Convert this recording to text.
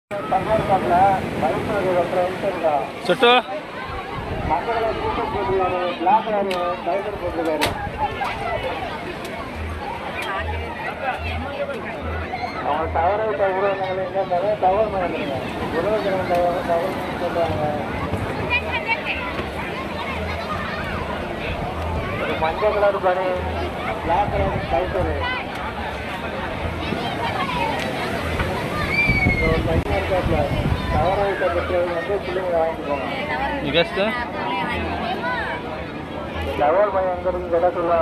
இருக்காப்ல வயசு ஒரு ஃப்ரெண்ட்ஸ் இருக்கா சுட்டு மஞ்சள் கலர் டிஷர்ட் போட்டுருக்காரு பிளாக் கலர் டைசர் போட்டிருக்காரு அவங்க டவர் ஐட்ட உருவாங்க எங்க நிறைய டவர் பண்ணுங்க உருவக்கிழமை டவர் டவர் சொல்றாங்க ஒரு மஞ்சள் கலர் பனி பிளாக் கலர் டைசரு ஒரு பையன் இருக்காப்ல டவர் ஐட்ட பெற்றவங்க வந்து பிள்ளைங்க வாங்கிட்டு போங்க ಈಗ ಎಷ್ಟು டவர் பையன் எங்க இருக்கு கேட்டா சொல்லுவாங்க